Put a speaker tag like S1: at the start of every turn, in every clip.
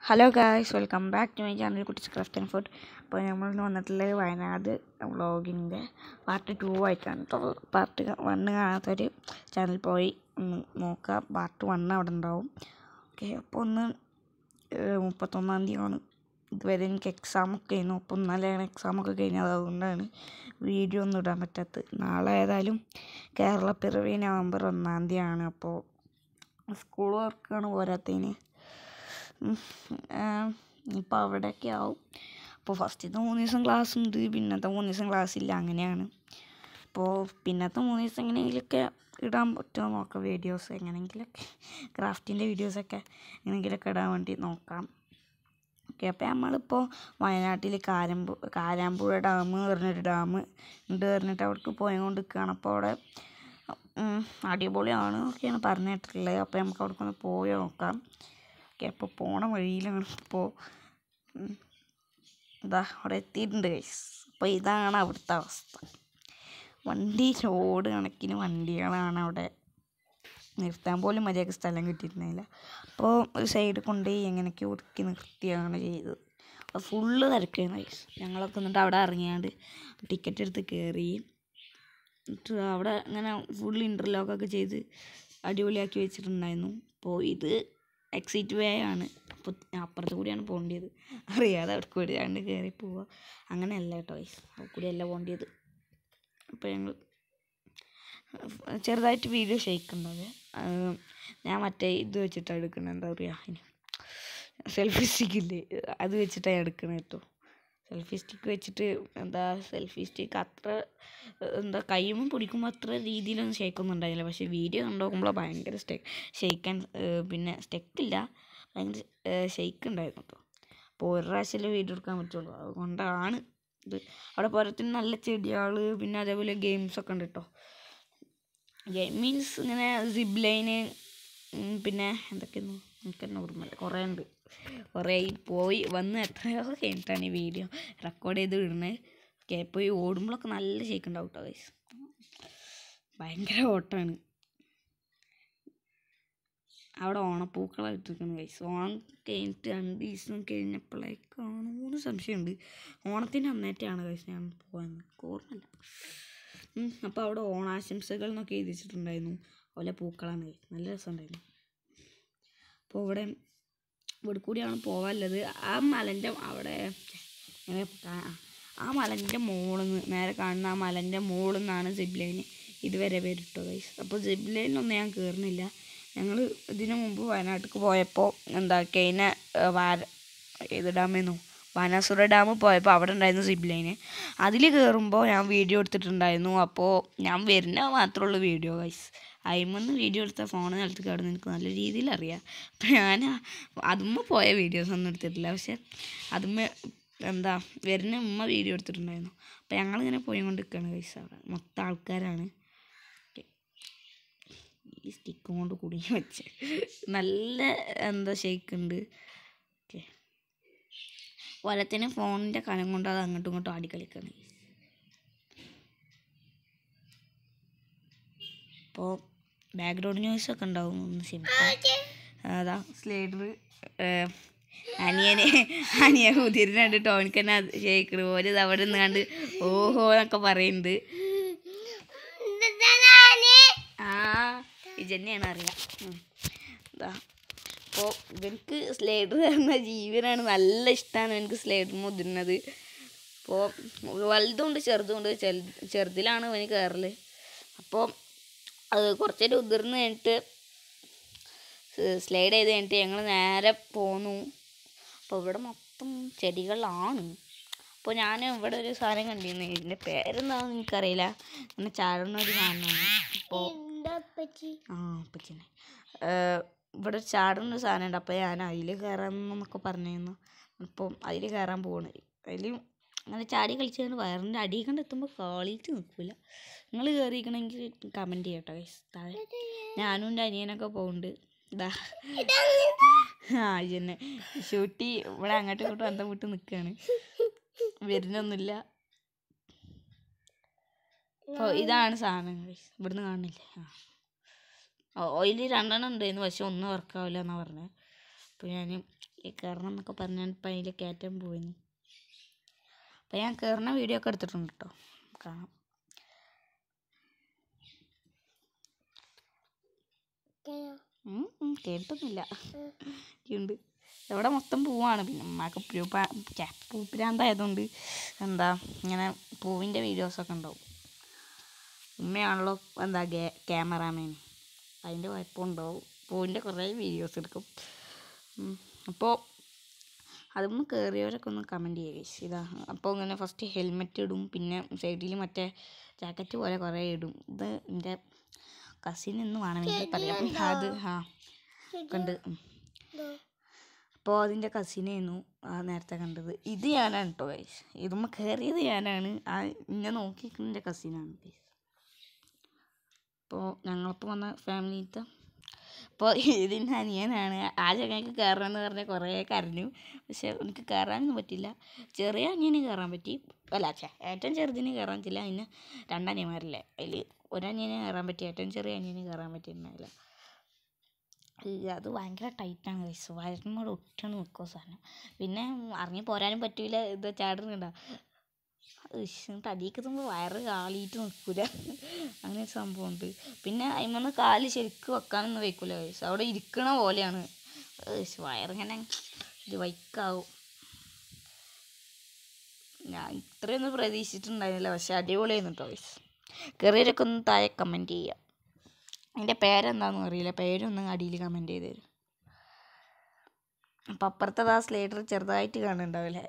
S1: Hello guys welcome back to my channel Kuttis craft and food അപ്പോൾ നമ്മൾ ഇന്ന് വന്നിട്ടുള്ളത് വയനാട് വ്ളോഗിൻ്റെ പാർട്ട് ടു ആയിട്ടാണ് കേട്ടോ പാർട്ട് വണ്ണ് കാണാത്തൊരു ചാനൽ പോയി ഒന്ന് നോക്കുക പാർട്ട് വണ്ണ് അവിടെ ഉണ്ടാവും ഓക്കെ അപ്പോൾ ഒന്ന് ഏഹ്, മുപ്പത്തൊന്നാം തീയതിയാണ് ഇതുവരെ എനിക്ക് എക്സാമൊക്കെ ആയിരുന്നു അപ്പോൾ ഇന്നലെയാണ് എക്സാമൊക്കെ കഴിഞ്ഞത് അതുകൊണ്ടാണ് വീഡിയോ ഒന്നും ഇടാൻ പറ്റാത്തത് നാളെ ഏതായാലും കേരള പിറവി നവംബർ ഒന്നാം തീയതിയാണ് അപ്പോൾ സ്കൂൾ വർക്കാണ് പോരാത്തതിന് ഇപ്പോൾ അവിടെയൊക്കെ ആവും അപ്പോൾ ഫസ്റ്റത്തെ മൂന്ന് ദിവസം ക്ലാസ് ഉണ്ട് പിന്നത്തെ മൂന്ന് ദിവസം ക്ലാസ് ഇല്ല അങ്ങനെയാണ് അപ്പോൾ പിന്നത്തെ മൂന്ന് ദിവസം എങ്ങനെയെങ്കിലുമൊക്കെ ഇടാൻ പറ്റുമോ നോക്കാം വീഡിയോസ് എങ്ങനെയെങ്കിലുമൊക്കെ ക്രാഫ്റ്റിൻ്റെ വീഡിയോസൊക്കെ എങ്ങനെയെങ്കിലുമൊക്കെ ഇടാൻ വേണ്ടി നോക്കാം ഓക്കെ അപ്പോൾ നമ്മളിപ്പോൾ വയനാട്ടിൽ കാരമ്പു കാരാമ്പുഴ ഡാം പറഞ്ഞൊരു ഡാം ഉണ്ട് പറഞ്ഞിട്ട് അവിടേക്ക് പോയിക്കൊണ്ട് നിൽക്കുകയാണ് അപ്പോൾ അവിടെ ഉം, അടിപൊളിയാണ് ഒക്കെയാണ് പറഞ്ഞു കേട്ടിട്ടുള്ളത് അപ്പോൾ നമുക്ക് അവിടെ ഒന്ന് പോയി നോക്കാം ഓക്കെ അപ്പോൾ പോണ വഴിയിലാണ് ഇപ്പോൾ ഉം, ഇതാ അവിടെ എത്തിയിട്ടുണ്ട് ഗൈസ് അപ്പോൾ ഇതാണ് അവിടുത്തെ അവസ്ഥ വണ്ടി ലോഡ് കണക്കിന് വണ്ടികളാണ് അവിടെ നിർത്താൻ പോലും മര്യാദക്ക് സ്ഥലം കിട്ടിയിട്ടുണ്ടായില്ല അപ്പോൾ ഒരു സൈഡ് കൊണ്ടുപോയി എങ്ങനെയൊക്കെ ഒതുക്കി നിർത്തിയാണ് ചെയ്തത് അപ്പോൾ ഫുള്ള് തിരക്കായിരുന്നു ഗൈസ് ഞങ്ങളൊക്കെ എന്നിട്ട് അവിടെ ഇറങ്ങിയാണ്ട് ടിക്കറ്റ് എടുത്ത് കയറി എന്നിട്ട് അവിടെ ഇങ്ങനെ ഫുൾ ഇൻ്റർലോക്കൊക്കെ ചെയ്ത് അടിപൊളിയാക്കി വെച്ചിട്ടുണ്ടായിരുന്നു അപ്പോൾ ഇത് എക്സിറ്റ് വേ ആണ് അപ്പോൾ അപ്പുറത്ത് കൂടിയാണ് പോകേണ്ടത് അറിയാതെ അവിടെ കൂടിയാണ്ട് കയറി പോവുക അങ്ങനെയല്ല കേട്ടോ ഗൈസ് അവിടെ കൂടിയല്ല പോകേണ്ടത് അപ്പോൾ ഞങ്ങൾ ചെറുതായിട്ട് വീഡിയോ ഷെയ്ക്കുന്നത് ഞാൻ മറ്റേ ഇത് വെച്ചിട്ടാണ് എടുക്കുന്നത് എന്താ പറയുക അതിന് സെൽഫി സ്റ്റിക്കില്ലേ അത് വെച്ചിട്ടാണ് എടുക്കണത് കേട്ടോ സെൽഫി സ്റ്റിക്ക് വെച്ചിട്ട് എന്താ സെൽഫി സ്റ്റിക്ക് അത്ര എന്താ കയ്യുമ്പോൾ പിടിക്കുമ്പോൾ അത്ര രീതിയിലൊന്നും ഷെയ്ക്കൊന്നും ഉണ്ടായില്ല പക്ഷേ വീഡിയോ കണ്ടുനോക്കുമ്പോൾ ഭയങ്കര സ്റ്റെ ഷെയ്ക്കാൻ പിന്നെ സ്റ്റെക്കില്ല ഭയങ്കര ഷെയ്ക്ക് ഉണ്ടായിരുന്നു കേട്ടോ അപ്പോൾ ഒരു പ്രാവശ്യമല്ലേ വീഡിയോ എടുക്കാൻ പറ്റുള്ളൂ അതുകൊണ്ടാണ് ഇത് അവിടെ പോരത്തിന് നല്ല ചെടികൾ പിന്നെ അതേപോലെ ഗെയിംസ് ഒക്കെ ഉണ്ട് കേട്ടോ ഗെയിം മീൻസ് ഇങ്ങനെ സിബ് ലൈന് പിന്നെ എന്തൊക്കെയായിരുന്നു എനിക്ക് തന്നെ ഓർമ്മയില്ല കുറേ ഉണ്ട് കുറേ ഈ പോയി വന്ന് എത്രയോ കഴിഞ്ഞിട്ടാണ് ഈ വീഡിയോ റെക്കോർഡ് ചെയ്ത് ഇടുന്നത് ഓക്കെ ഇപ്പോൾ ഈ ഓടുമ്പോഴൊക്കെ നല്ല ഷേക്ക് ഉണ്ടാവും കേട്ടോ ഗൈസ് ഭയങ്കര ഓട്ടമാണ് അവിടെ ഓണപ്പൂക്കളായിട്ട് നിൽക്കുന്നു ഗൈസ് ഓണം കഴിഞ്ഞിട്ട് രണ്ട് ദിവസം കഴിഞ്ഞപ്പോഴേക്കാണ് മൂന്ന് സംശയമുണ്ട് ഓണത്തിൻ്റെ അന്നേറ്റാണ് ഗൈസ് ഞാൻ പോകാൻ ഓർമ്മയില്ല അപ്പോൾ അവിടെ ഓണാശംസകൾ എന്നൊക്കെ എഴുതി വെച്ചിട്ടുണ്ടായിരുന്നു അതുപോലെ പൂക്കളാണ് guys. നല്ല രസമുണ്ടായിരുന്നു അപ്പോൾ ഇവിടെ ഇവിടെ കൂടിയാണ് പോകാനുള്ളത് ആ മലൻ്റെ അവിടെ ഇങ്ങനെ കാ- ആ മലൻ്റെ മുകളിൽ നിന്ന് നേരെ കാണുന്ന ആ മലൻ്റെ മുകളിൽ നിന്നാണ് സിബ് ലൈന് ഇതുവരെ വരിട്ടോ ഗൈസ് അപ്പോൾ സിബ് ലൈനിലൊന്നും ഞാൻ കയറുന്നില്ല ഞങ്ങൾ ഇതിനു മുമ്പ് വയനാട്ടിലേക്ക് പോയപ്പോൾ എന്താ കഴിഞ്ഞ ഏഹ്, വാര ഏത് ഡാമേന്നു ബാനാസുര ഡാം പോയപ്പോൾ അവിടെ ഉണ്ടായിരുന്നു സിബ് ലൈന് അതിൽ കയറുമ്പോൾ ഞാൻ വീഡിയോ എടുത്തിട്ടുണ്ടായിരുന്നു അപ്പോൾ ഞാൻ വരുന്ന മാത്രമേ ഉള്ളൂ വീഡിയോ ഗൈസ് അതിമെന്ന് വീഡിയോ എടുത്ത ഫോൺ നിലത്ത് കിടന്ന് എനിക്ക് നല്ല രീതിയിൽ അറിയാം അപ്പം ഞാൻ അതുമ്മ പോയ വീഡിയോസ് ഒന്നും എടുത്തിട്ടില്ല പക്ഷെ അതുമ്മ എന്താ വരുന്ന ഉമ്മ വീഡിയോ എടുത്തിട്ടുണ്ടായിരുന്നു അപ്പം ഞങ്ങളിങ്ങനെ പോയി കൊണ്ട് നിൽക്കുകയാണ് ഗൈസ് അവിടെ മൊത്തം ആൾക്കാരാണ് ഈ സ്റ്റിക്കും കൊണ്ട് കുടുങ്ങി വെച്ച് നല്ല എന്താ ഷേക്ക് ഉണ്ട് ഓക്കെ വലത്തിന് ഫോണിൻ്റെ കനം കൊണ്ട് അത് അങ്ങോട്ടും ഇങ്ങോട്ടും ആടി കളിക്കുകയാണ് അപ്പോൾ ബാക്ക്ഗ്രൗണ്ട് ന്യൂസ് ഒക്കെ ഉണ്ടാവും ഒന്ന് ക്ഷമിക്കാം അതാ സ്ലൈഡർ അനിയനെ അനിയ കുതിരിനെ കണ്ടിട്ട് ഓനക്ക് തന്നെ ഷേക്കണ് പോലെ ഇത് അവിടെ നിന്ന് കണ്ട് ഓഹോ എന്നൊക്കെ പറയുന്നുണ്ട് ആ ഇജന്നെയാണ് അറിയാം ഉം. ഇതാ അപ്പോൾ ഇവർക്ക് സ്ലൈഡർ എന്ന ജീവനാണ് നല്ല ഇഷ്ടമാണ് എനിക്ക് സ്ലൈഡർ മുതിരുന്നത് അപ്പോൾ വലുതുണ്ട് ചെറുതുണ്ട് ചെറു- ചെറുതിലാണ് ഇവന് കയറല് അപ്പോൾ അത് കുറച്ചേരം ഉതിർന്ന് കഴിഞ്ഞിട്ട് സ്ലൈഡ് ചെയ്ത് കഴിഞ്ഞിട്ട് ഞങ്ങൾ നേരെ പോന്നു അപ്പോൾ ഇവിടെ മൊത്തം ചെടികളാണ് അപ്പോൾ ഞാൻ ഇവിടെ ഒരു സാധനം കണ്ടിരുന്നു ഇതിൻ്റെ പേരെന്താണെന്ന് എനിക്കറിയില്ല ഇങ്ങനെ ചാടുന്ന ഒരു സാധനമാണ് അപ്പോൾ ആ അപ്പച്ചനെ ഇവിടെ ഒരു ചാടുന്ന ഒരു സാധനം ഉണ്ട് അപ്പോൾ ഞാൻ അതിൽ കയറാമെന്നൊക്കെ പറഞ്ഞിരുന്നു അപ്പോൾ അതിൽ കയറാൻ പോവാണ് അതിൽ അങ്ങനെ ചാടി കളിച്ച് കഴിഞ്ഞാൽ വയറിൻ്റെ അടി കണ്ട് എത്തുമ്പോൾ കാളിയിട്ട് നിൽക്കില്ല നിങ്ങൾ കയറിയിരിക്കണമെങ്കിൽ കമൻറ്റ് ചെയ്യട്ടോ guys. താഴെ ഞാനും എൻ്റെ അനിയനൊക്കെ പോകുന്നുണ്ട് ഇതാ ആ ഇതന്നെ ഷൂട്ടി ഇവിടെ അങ്ങോട്ടും ഇങ്ങോട്ടും അന്തം വിട്ട് നിൽക്കുകയാണ് വരുന്നൊന്നുമില്ല അപ്പോൾ ഇതാണ് സാധനം guys. ഇവിടുന്ന് കാണുന്നില്ലേ ആ ഓയിൽ രണ്ടെണ്ണം ഉണ്ടായിരുന്നു പക്ഷെ ഒന്നും വർക്കാവില്ല എന്നാണ് പറഞ്ഞത് അപ്പോൾ ഞാൻ കയറണം എന്നൊക്കെ പറഞ്ഞാൽ ഇപ്പം അതിൽ കയറ്റാൻ പോയിരുന്നു അപ്പം ഞാൻ കയറുന്ന വീഡിയോ ഒക്കെ എടുത്തിട്ടുണ്ട് കേട്ടോ കാണാം ഉം, ഉം, കേട്ടൊന്നുമില്ല ഉണ്ട് ഇവിടെ മൊത്തം പൂവാണ് പിന്നെ ഉമ്മാക്ക് പൂപ്പ ഛെ, പൂപ്പിരാന്തായതുകൊണ്ട് എന്താ ഇങ്ങനെ പൂവിൻ്റെ വീഡിയോസൊക്കെ ഉണ്ടാവും ഉമ്മയാണല്ലോ എന്താ ഗേ ക്യാമറാമാൻ അതിൻ്റെ കുഴപ്പമുണ്ടാവും പൂവിൻ്റെ കുറേ വീഡിയോസ് എടുക്കും അപ്പോൾ അതൊന്ന് കയറിയവരൊക്കെ ഒന്ന് കമൻറ്റ് ചെയ്യുക guys. ഇതാ അപ്പോൾ ഇങ്ങനെ ഫസ്റ്റ് ഹെൽമെറ്റ് ഇടും പിന്നെ സൈഡിൽ മറ്റേ ജാക്കറ്റ് പോലെ കുറേ ഇടും ഇത് എൻ്റെ കസിൻ എന്ന് വേണമെങ്കിൽ പറയാം അത് ആ കണ്ട് അപ്പോൾ അതിൻ്റെ കസിനായിരുന്നു ആ നേരത്തെ കണ്ടത് ഇത് ഞാനാണ് കേട്ടോ ഗൈസ് ഇതുമ്മ കയറിയത് ഞാനാണ് ആ എന്നെ നോക്കി എൻ്റെ കസിനാണ് ഗൈസ് അപ്പോൾ ഞങ്ങളിപ്പോൾ വന്ന ഫാമിലിത്തെ അപ്പോൾ ഇതിൻ്റെ അനിയനാണ് ആ ചങ്ങയ്ക്ക് കയറണമെന്ന് പറഞ്ഞാൽ കുറേ കരഞ്ഞു പക്ഷെ എനിക്ക് കയറാനൊന്നും പറ്റില്ല ചെറിയ അനിയന് കയറാൻ പറ്റി അല്ല ഛെ ഏറ്റവും ചെറുതിന് കയറാൻ പറ്റില്ല അതിന് രണ്ടനിയന്മാരില്ലേ അതിൽ ഒരനിയനെ കയറാൻ പറ്റി ഏറ്റവും ചെറിയ അനിയന് കയറാൻ പറ്റിയിട്ടുണ്ടായില്ല ഈ അത് ഭയങ്കര ടൈറ്റാണ് കൈസ് വയറിനോട് ഒട്ടാണ് നിൽക്കുക സാധനം പിന്നെ ഇറങ്ങി പോരാനും പറ്റൂല ഇത് ചാടുന്നുണ്ട തടിയൊക്കെ തുമ്പോൾ വയറ് കാളിയിട്ട് നിൽക്കൂല അങ്ങനെ ഒരു സംഭവമുണ്ട് പിന്നെ അതിമന്ന് കാല് ശരിക്കും വെക്കാനൊന്നും വയ്ക്കൂല കൈസ് അവിടെ ഇരിക്കണ പോലെയാണ് ഇശ്ശ് വയറിങ്ങനെ ഒരു വൈക്കാവും ഞാൻ ഇത്രയൊന്നും പ്രതീക്ഷിച്ചിട്ടുണ്ടായിരുന്നില്ല പക്ഷെ അടിപൊളിയായിരുന്നു കേട്ടോ ഗൈസ് കയറിയവരൊക്കെ ഒന്ന് താഴെ കമൻറ്റ് ചെയ്യുക അതിൻ്റെ പേരെന്താണെന്ന് അറിയില്ല പേരൊന്ന് അടിയിൽ കമൻറ്റ് ചെയ്ത് തരും അപ്പം അപ്പുറത്തെ ആ സ്ലേറ്റർ ചെറുതായിട്ട് കാണുന്നുണ്ടാവില്ലേ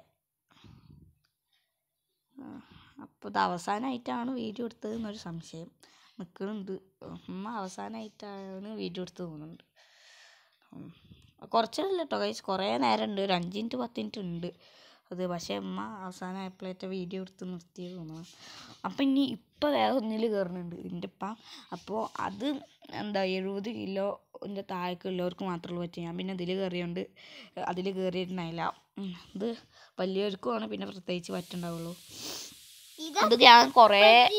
S1: അപ്പോൾ ഇത് അവസാനമായിട്ടാണ് വീഡിയോ എടുത്തത് എന്നൊരു സംശയം നിൽക്കുന്നുണ്ട് ഉമ്മ അവസാനമായിട്ടാണ് വീഡിയോ എടുത്തത് തോന്നുന്നുണ്ട് ഉം. കുറച്ചല്ല കേട്ടോ കഴിച്ച് കുറേ നേരം ഉണ്ട് ഒരു അഞ്ച് മിനിറ്റ് പത്ത് മിനിറ്റ് ഉണ്ട് അത് പക്ഷേ ഉമ്മ അവസാനമായപ്പോഴത്തെ വീഡിയോ എടുത്ത് നിർത്തിയത് തോന്നുന്നു അപ്പം ഇനി ഇപ്പം വേറെ ഒന്നിൽ കയറുന്നുണ്ട് എൻ്റെ ഉപ്പ അപ്പോൾ അത് എന്താ എഴുപത് കിലോൻ്റെ താഴേക്കുള്ളവർക്ക് മാത്രമേ പറ്റൂ ഞാൻ പിന്നെ ഇതിൽ കയറിയോണ്ട് അതിൽ കയറിയിട്ടുണ്ടായില്ല ഉം. ഇത് വലിയവർക്കുമാണ് പിന്നെ പ്രത്യേകിച്ച് പറ്റുണ്ടാവുള്ളൂ അത് ഞാൻ കുറേ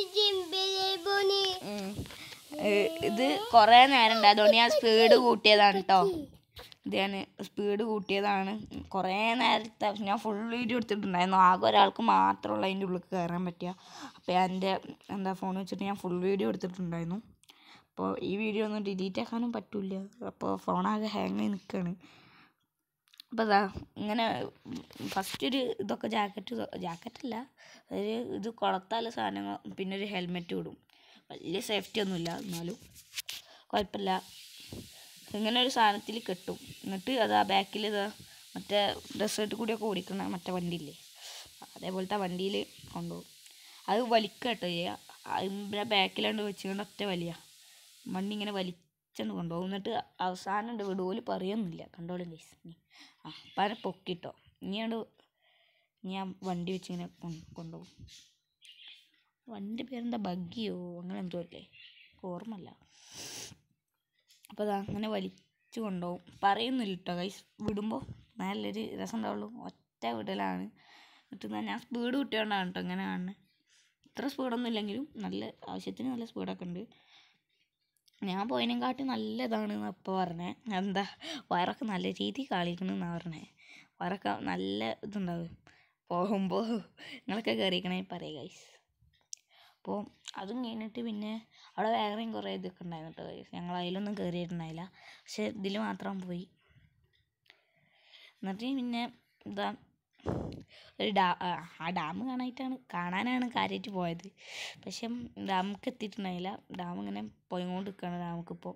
S1: ഉം. ഏ, ഇത് കുറേ നേരം ഉണ്ട് അതുകൊണ്ട് ഞാൻ സ്പീഡ് കൂട്ടിയതാണ് കേട്ടോ ഇത് ഞാൻ സ്പീഡ് കൂട്ടിയതാണ് കുറേ നേരത്തെ ഞാൻ ഫുൾ വീഡിയോ എടുത്തിട്ടുണ്ടായിരുന്നു ആകെ ഒരാൾക്ക് മാത്രമുള്ള അതിൻ്റെ ഉള്ളിൽ കയറാൻ പറ്റുക അപ്പോൾ ഞാൻ എൻ്റെ എന്താ ഫോൺ വെച്ചിട്ട് ഞാൻ ഫുൾ വീഡിയോ എടുത്തിട്ടുണ്ടായിരുന്നു അപ്പോൾ ഈ വീഡിയോ ഒന്നും ഡിലീറ്റ് ആക്കാനും പറ്റില്ല അപ്പോൾ ഫോണാകെ ഹാങ് ആയി നിൽക്കുകയാണ് അപ്പോൾ അതാ ഇങ്ങനെ ഫസ്റ്റ് ഒരു ഇതൊക്കെ ജാക്കറ്റ് ജാക്കറ്റല്ല ഒരു ഇത് കൊളത്താല സാധനങ്ങൾ പിന്നെ ഒരു ഹെൽമെറ്റ് ഇടും വലിയ സേഫ്റ്റി ഒന്നുമില്ല എന്നാലും കുഴപ്പമില്ല ഇങ്ങനെ ഒരു സാധനത്തിൽ കെട്ടും എന്നിട്ട് അതാ ബാക്കിൽ ഇതാ മറ്റേ ഡെസേർട്ട് കൂടിയൊക്കെ ഓടിക്കണ മറ്റേ വണ്ടിയില്ലേ അതേപോലത്തെ വണ്ടിയിൽ കൊണ്ടുപോകും അത് വലിക്കുക കേട്ടോ ചെയ്യുക അതിൻ്റെ ബാക്കിലാണ്ട് വെച്ചുകൊണ്ട് ഒറ്റ വലിയ വണ്ടി ഇങ്ങനെ വലിച്ചണ്ട് കൊണ്ടുപോകും എന്നിട്ട് അവസാനം ഉണ്ട് വിടുപോലും പറയുന്നില്ല കണ്ടോളും കേസ് ആ പല പൊക്കിട്ടോ ഇനിയാണ്ട് ഞാൻ വണ്ടി വെച്ച് ഇങ്ങനെ കൊണ്ടുപോകും വണ്ടി പേരെന്താ ബഗ്ഗിയോ അങ്ങനെ എന്തോ അല്ലേ ഓർമ്മല്ല അപ്പോൾ അത് അങ്ങനെ വലിച്ചു കൊണ്ടുപോകും പറയുന്നില്ല കേട്ടോ കൈസ് വിടുമ്പോൾ നല്ലൊരു രസം ഉണ്ടാവുള്ളൂ ഒറ്റ വിടലാണ് എന്നിട്ട് ഞാൻ- ഞാൻ സ്പീഡ് കിട്ടിയോണ്ടാണ് കേട്ടോ ഇങ്ങനെ കാണുന്നത് ഇത്ര സ്പീഡൊന്നും ഇല്ലെങ്കിലും നല്ല ആവശ്യത്തിന് നല്ല സ്പീഡൊക്കെ ഉണ്ട് ഞാൻ പോയതിനെക്കാട്ടി നല്ല ഇതാണ് എന്നാ ഇപ്പോൾ പറഞ്ഞത് എന്താ വയറൊക്കെ നല്ല രീതിയിൽ കാളിക്കണമെന്നാണ് പറഞ്ഞത് വയറൊക്കെ നല്ല ഇതുണ്ടാവും പോകുമ്പോൾ നിങ്ങളൊക്കെ കയറിക്കണേ പറയുക ഗൈസ് അപ്പോൾ അതും കഴിഞ്ഞിട്ട് പിന്നെ അവിടെ വേറെയും കുറേ ഇതൊക്കെ ഉണ്ടായിരുന്നു കേട്ടോ ഗൈസ് ഞങ്ങൾ അതിലൊന്നും കയറിയിട്ടുണ്ടായില്ല പക്ഷെ ഇതിൽ മാത്രം പോയി എന്നിട്ട് പിന്നെ എന്താ ഒരു ഡാ ആ, ആ ഡാം കാണാനായിട്ടാണ് കാണാനാണ് കാര്യമായിട്ട് പോയത് പക്ഷെ ഡാമുക്ക് എത്തിയിട്ടുണ്ടായില്ല ഡാം ഇങ്ങനെ പോയിക്കൊണ്ട് നിൽക്കുകയാണ് ഡാമുക്കിപ്പോൾ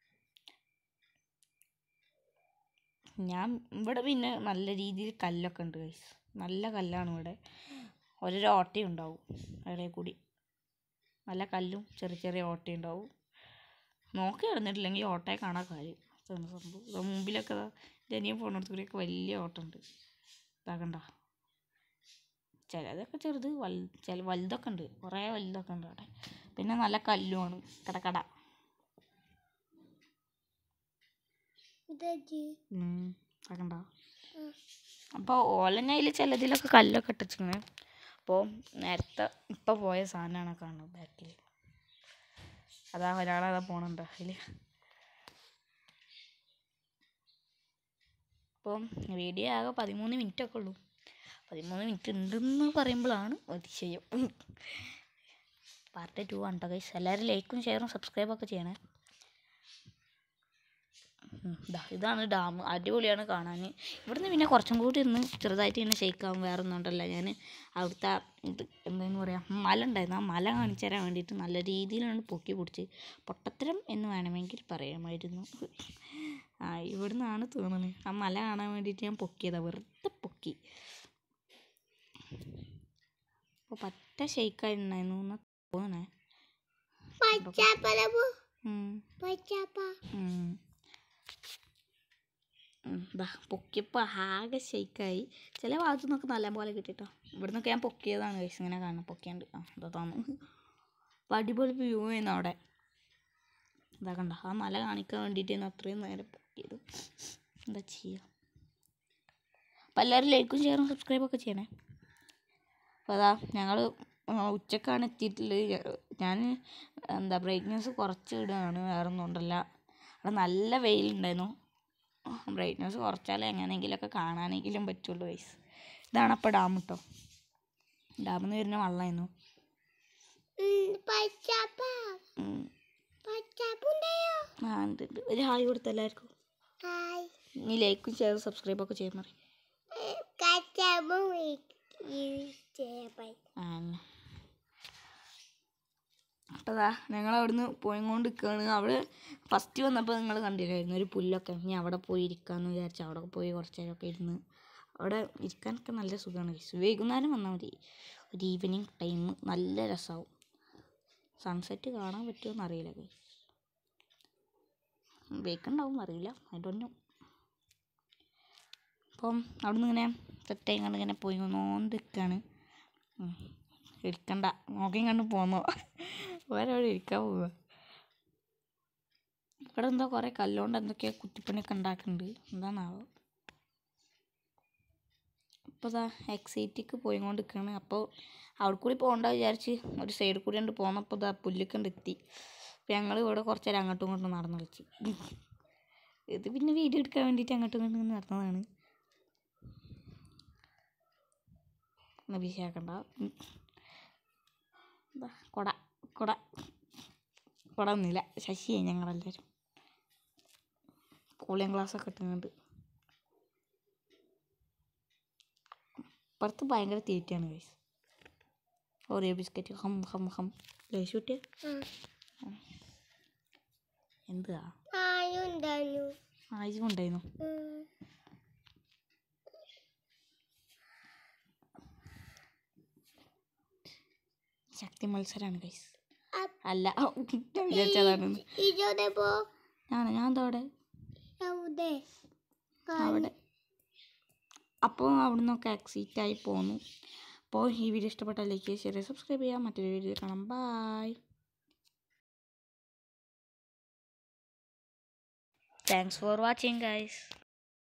S1: ഞാൻ ഇവിടെ പിന്നെ നല്ല രീതിയിൽ കല്ലൊക്കെ ഉണ്ട് ഗൈസ് നല്ല കല്ലാണ് ഇവിടെ ഓരോരോ ഓട്ടയും ഉണ്ടാവും ഇടയിൽ കൂടി നല്ല കല്ലും ചെറിയ ചെറിയ ഓട്ടയും ഉണ്ടാവും നോക്കി നടന്നിട്ടില്ലെങ്കിൽ ഓട്ടയെ കാണാൻ കാര്യം അതാണ് സംഭവം ദാ മുമ്പിലൊക്കെ ദാ എൻ്റെ അനിയൻ പോണടുത്ത് കൂടിയൊക്കെ വലിയ ഓട്ടമുണ്ട് ഇതാക്കണ്ട ചിലതൊക്കെ ചെറുത് വൽ ചില വലുതൊക്കെ ഉണ്ട് കുറേ വലുതൊക്കെ ഉണ്ട് അവിടെ പിന്നെ നല്ല കല്ലുമാണ് കടക്കട ഇതാക്കണ്ട അപ്പോൾ ഓലനയിൽ ചിലതിലൊക്കെ കല്ലൊക്കെ ഇട്ടിച്ചിങ്ങനെ അപ്പോൾ നേരത്തെ ഇപ്പം പോയ സാധനമാണ് കാണുന്നത് ബാക്കിൽ അതാ ഒരാളതാ പോണുണ്ട് അതിൽ അപ്പം വീഡിയോ ആകെ പതിമൂന്ന് മിനിറ്റ് ഒക്കെ ഉള്ളൂ പതിമൂന്ന് മിനിറ്റ് ഉണ്ടെന്ന് പറയുമ്പോഴാണ് അതിശയം പാർട്ട് ടു ആണ് കേട്ടോ ഗൈസ് എല്ലാവരും ലൈക്കും ഷെയറും സബ്സ്ക്രൈബൊക്കെ ചെയ്യണേ ഉം, ദാ ഇതാണ് ഡാം അടിപൊളിയാണ് കാണാൻ ഇവിടുന്ന് പിന്നെ കുറച്ചും കൂടി ഒന്ന് ചെറുതായിട്ട് ഇങ്ങനെ ഷെയ്ക്കാവും വേറെ ഒന്നും ഉണ്ടല്ല ഞാൻ അവിടുത്തെ ഇത് എന്താന്ന് പറയുക മല ഉണ്ടായിരുന്നു ആ മല കാണിച്ചു തരാൻ വേണ്ടിയിട്ട് നല്ല രീതിയിലാണ് പൊക്കി പിടിച്ച് പൊട്ടത്തരം എന്ന് വേണമെങ്കിൽ പറയാമായിരുന്നു ആ ഇവിടുന്നാണ് തോന്നുന്നത് ആ മല കാണാൻ വേണ്ടിയിട്ട് ഞാൻ പൊക്കിയതാണ് വെറുതെ പൊക്കി അപ്പോൾ പറ്റ ഷെയ്ക്കായിട്ടുണ്ടായിരുന്നു എന്നാ തോന്നണേ ഉം. ഉം. ഉം, ദാ പൊക്കിയപ്പോൾ ആകെ ഷെയ്ക്കായി ചില ഭാഗത്തു നിന്നൊക്കെ നല്ല പോലെ കിട്ടിട്ടോ ഇവിടെ നിന്നൊക്കെ ഞാൻ പൊക്കിയതാണ് കഴിച്ച് ഇങ്ങനെ കാണാൻ പൊക്കിയാണ്ട് ആ എന്താ തോന്നുന്നു അപ്പോൾ അടിപൊളി വ്യൂ ആയിരുന്നു അവിടെ ഇതാ കണ്ട ആ മല കാണിക്കാൻ വേണ്ടിയിട്ടാണ് അത്രയും നേരം പൊക്കിയത് എന്താ ചെയ്യുക അപ്പോൾ എല്ലാവരും ലൈക്കും ഷെയറും സബ്സ്ക്രൈബൊക്കെ ചെയ്യണേ അപ്പോൾ അതാ ഞങ്ങൾ ഉച്ചക്കാണ് എത്തിയിട്ടുള്ളത് ഞാൻ എന്താ ബ്രൈറ്റ്നസ് കുറച്ച് ഇടുകയാണ് വേറെ ഒന്നും ഉണ്ടല്ല അവിടെ നല്ല വെയിലുണ്ടായിരുന്നു ബ്രൈറ്റ്നസ് കുറച്ചാലേ എങ്ങനെയെങ്കിലുമൊക്കെ കാണാനെങ്കിലും പറ്റുള്ളൂ വയസ്സ് ഇതാണ് അപ്പോൾ ഡാം കേട്ടോ ഡാമിൽ നിന്ന് വരുന്ന വെള്ളമായിരുന്നു ഉം. ആ ഉണ്ട് ഉണ്ട് ഒരു ഹായ് കൊടുത്ത എല്ലാവർക്കും ഇനി ലൈക്കും ഷെയറും സബ്സ്ക്രൈബൊക്കെ ചെയ്യാൻ പറയും ആ അപ്പോൾ ദാ ഞങ്ങൾ അവിടുന്ന് പോയിക്കൊണ്ട് നിൽക്കുകയാണ് അവിടെ ഫസ്റ്റ് വന്നപ്പോൾ നിങ്ങൾ കണ്ടില്ലായിരുന്നു ഒരു പുല്ലൊക്കെ ഇനി അവിടെ പോയി ഇരിക്കാമെന്ന് വിചാരിച്ചു അവിടെ പോയി കുറച്ച് നേരമൊക്കെ ഇരുന്ന് അവിടെ ഇരിക്കാനൊക്കെ നല്ല സുഖമാണ് guys. വൈകുന്നേരം വന്നാൽ മതി ഒരു ഈവനിങ് ടൈം നല്ല രസമാവും സൺസെറ്റ് കാണാൻ പറ്റുമോ അറിയില്ല guys. വെക്കുണ്ടാവും അറിയില്ല ഐ ഡോണ്ട് നോ അപ്പം അവിടെ നിന്ന് ഇങ്ങനെ സെറ്റായി കണ്ട് ഇങ്ങനെ പോയി നോണ്ട് നിൽക്കുകയാണ് ഇരിക്കണ്ട നോക്കിയും കണ്ട് പോന്നോ വേറെ എവിടെ ഇരിക്കാൻ പോവുക ഇവിടെ എന്തോ കുറേ കല്ലുകൊണ്ട് എന്തൊക്കെയോ കുത്തിപ്പണിയൊക്കെ ഉണ്ടാക്കുന്നുണ്ട് എന്താണാവോ ഇപ്പോൾ ഇതാ എക്സൈറ്റിക്ക് പോയിക്കൊണ്ട് നിൽക്കുകയാണ് അപ്പോൾ അവിടെ കൂടി പോകണ്ട വിചാരിച്ച് ഒരു സൈഡിൽ കൂടി ഉണ്ട് പോന്നപ്പോൾ ഇതാ പുല്ലിക്കണ്ട് എത്തി അപ്പോൾ ഞങ്ങൾ ഇവിടെ കുറച്ച് നേരം അങ്ങോട്ടും ഇങ്ങോട്ടും നടന്ന് കളിച്ച് ഇത് പിന്നെ വീഡിയോ എടുക്കാൻ വേണ്ടിയിട്ട് അങ്ങോട്ടും ഇങ്ങോട്ടും ഇങ്ങനെ നടന്നതാണ് ഒന്ന് വിഷയാക്കണ്ട ഉം. ദാ കൊട കൊട കൊട ഒന്നുമില്ല ശശിയായി ഞങ്ങളെല്ലാവരും കൂളിംഗ് ഗ്ലാസ്സൊക്കെ ഇട്ടുന്നുണ്ട് പുറത്ത് ഭയങ്കര തീറ്റയാണ് കൈസ് ഓറിയോ ബിസ്ക്കറ്റ് ഹം ഹം ഹം ലേശൂട്ടിയ എന്തുവാ ആഴ്ച ഉണ്ടായിരുന്നു ശക്തി മത്സരമാണ് കൈസ് അല്ല ഞാൻ വിചാരിച്ചതാണെന്ന് ഞാൻ ഞാൻ എന്താ അവിടെ അവിടെ അപ്പോൾ അവിടെ നിന്നൊക്കെ എക്സിറ്റ് ആയി പോന്നു അപ്പോൾ ഈ വീഡിയോ ഇഷ്ടപ്പെട്ടാൽ ലൈക്ക് ചെയ്യുക ഷെയർ സബ്സ്ക്രൈബ് ചെയ്യാം മറ്റൊരു വീഡിയോ കാണാം bye thanks for watching guys